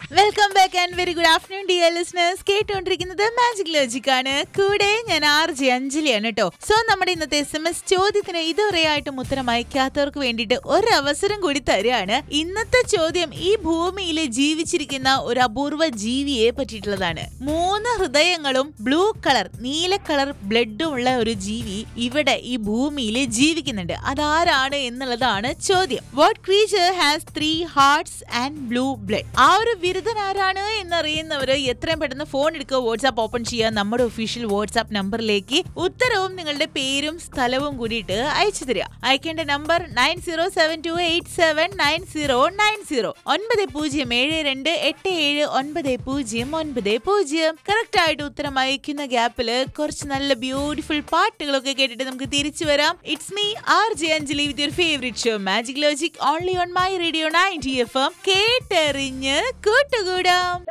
welcome back and very good afternoon dear listeners കേട്ടുകൊണ്ടിരിക്കുന്നത് magic logic ആണ് കൂടെ ഞാൻ ആർ ജെ അഞ്ജലിയാണ് കേട്ടോ സോ നമ്മുടെ ഇന്നത്തെ എസ് എം എസ് ചോദ്യത്തിന് ഇതുവരെയായിട്ടും ഉത്തരം അയക്കാത്തവർക്ക് വേണ്ടിയിട്ട് ഒരു അവസരം കൂടി തരികയാണ് ഇന്നത്തെ ചോദ്യം ഈ ഭൂമിയിൽ ജീവിച്ചിരിക്കുന്ന ഒരു അപൂർവ ജീവിയെ പറ്റിയിട്ടുള്ളതാണ് മൂന്ന് ഹൃദയങ്ങളും ബ്ലൂ കളർ നീല കളർ ബ്ലഡും ഉള്ള ഒരു ജീവി ഇവിടെ ഈ ഭൂമിയിൽ ജീവിക്കുന്നുണ്ട് അതാരാണ് എന്നുള്ളതാണ് ചോദ്യം what creature has three hearts and blue blood ആ ഒരു ബിരുദൻ ആരാണ് എന്നറിയുന്നവര് എത്രയും പെട്ടെന്ന് ഫോൺ എടുക്കുക വാട്സാപ്പ് ഓപ്പൺ ചെയ്യുക നമ്മുടെ ഒഫീഷ്യൽ വാട്സാപ്പ് നമ്പറിലേക്ക് ഉത്തരവും നിങ്ങളുടെ പേരും സ്ഥലവും കൂടിയിട്ട് അയച്ചു തരിക അയക്കേണ്ട number nine zero seven two eight seven nine zero nine zero ഒൻപത് പൂജ്യം ഏഴ് രണ്ട് എട്ട് ഏഴ് ഒൻപത് പൂജ്യം ഒൻപത് പൂജ്യം കറക്റ്റ് ആയിട്ട് ഉത്തരം അയക്കുന്ന ഗ്യാപ്പിൽ കുറച്ച് നല്ല ബ്യൂട്ടിഫുൾ പാട്ടുകളൊക്കെ കേട്ടിട്ട് നമുക്ക് തിരിച്ചു വരാം it's me R J Anjali with your favourite show magic logic only on my radio ninety F M കേട്ടെറിഞ്ഞ് കൂട്ടുകൂടാം